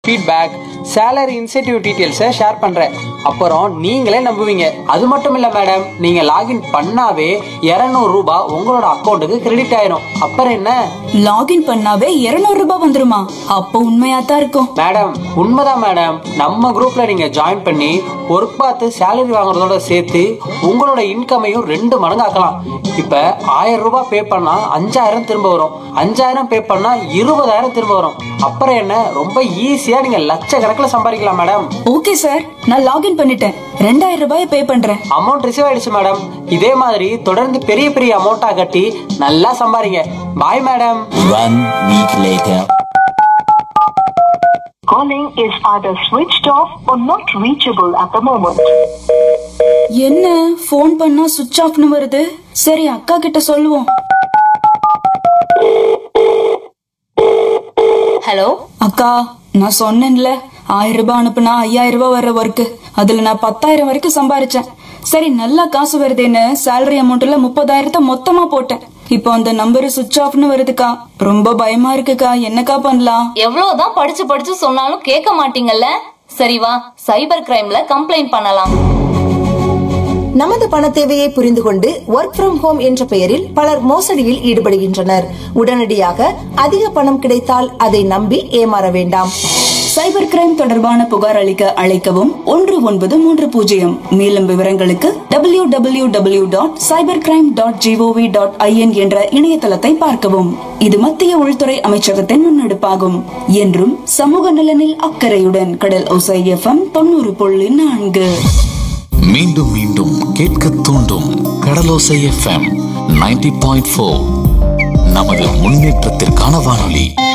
Feedback salary incentive டீட்டெயில்ஸை share பண்றேன் அப்புறம் நீங்களே நம்புவீங்க அது மட்டும் இல்ல மேடம் நீங்க லாகின் பண்ணாவே 200 ரூபாய் உங்களோட அக்கௌண்ட்டுக்கு கிரெடிட் ஆயிரும் அப்புறம் என்ன லாகின் பண்ணாவே 200 ரூபாய் வந்துருமா அப்போ உண்மையா தான் இருக்கும் மேடம் உண்மைதான் மேடம் நம்ம குரூப்ல நீங்க ஜாயின் பண்ணி ஒர்க் பார்த்து சேலரி வாங்குறதோட சேர்த்து உங்களோட இன்கமையும் ரெண்டு மடங்கு ஆக்கலாம் இப்ப ஆயிரம் ரூபாய் பே பண்ணா அஞ்சாயிரம் திரும்ப வரும் அஞ்சாயிரம் பே பண்ணா இருபதாயிரம் திரும்ப வரும் அப்புறம் என்ன ரொம்ப ஈஸியா நீங்க லட்சக்கணக்கில் சம்பாதிக்கலாம் மேடம் ஓகே சார் நான் லாகின் பண்ணிட்டேன் ரெண்டாயிரம் ரூபாய் பே பண்றேன் அமௌண்ட் ரிசீவ் ஆயிடுச்சு மேடம் இதே மாதிரி தொடர்ந்து பெரிய பெரிய அமௌண்ட்டா கட்டி நல்லா சம்பாதிங்க bye madam One week later. Calling is either switched off or not reachable at the moment. என்ன ஃபோன் பண்ணா சுவிட்ச் ஆஃப்னு வருது சரி அக்கா கிட்ட சொல்லுவோம் ஹலோ அக்கா நான் சொன்னேன்ல ஆயிரம் ரூபாய் அனுப்புனா ஐயாயிரம் ரூபாய் வர்ற ஒர்க் அதுல நான் பத்தாயிரம் வரைக்கும் சம்பாரிச்சேன் சரி நல்லா காசு வருதேன்னு சேலரி அமௌண்ட்ல முப்பதாயிரத்தை மொத்தமா போட்டேன் இப்போ அந்த நம்பர் சுவிட்ச் ஆஃப்னு வருதுக்கா ரொம்ப பயமா இருக்குக்கா என்னக்கா பண்ணலாம் எவ்வளவுதான் படிச்சு படிச்சு சொன்னாலும் கேட்க மாட்டீங்கல்ல சரி வா சைபர் கிரைம்ல கம்ப்ளைண்ட் பண்ணலாம் நமது பண தேவையை புரிந்து கொண்டு ஒர்க் ஃப்ரம் ஹோம் என்ற பெயரில் பலர் மோசடியில் ஈடுபடுகின்றனர் உடனடியாக அதிக பணம் கிடைத்தால் அதை நம்பி ஏமாற வேண்டாம் சைபர் கிரைம் தொடர்பான புகார் அளிக்க அழைக்கவும் ஒன்று ஒன்பது மூன்று பூஜ்ஜியம் மேலும் விவரங்களுக்கு W W W dot cyber crime dot GOV dot IN என்ற இணையதளத்தை பார்க்கவும் இது மத்திய உள்துறை அமைச்சகத்தின் முன்னெடுப்பாகும் என்றும் சமூக நலனில் அக்கறையுடன் கடல் ஒசை எஃப்எம் தொண்ணூறு புள்ளி நான்கு மீண்டும் மீண்டும் கேட்க தூண்டும் Kadalosai FM ninety point four நமது முன்னேற்றத்திற்கான வானொலி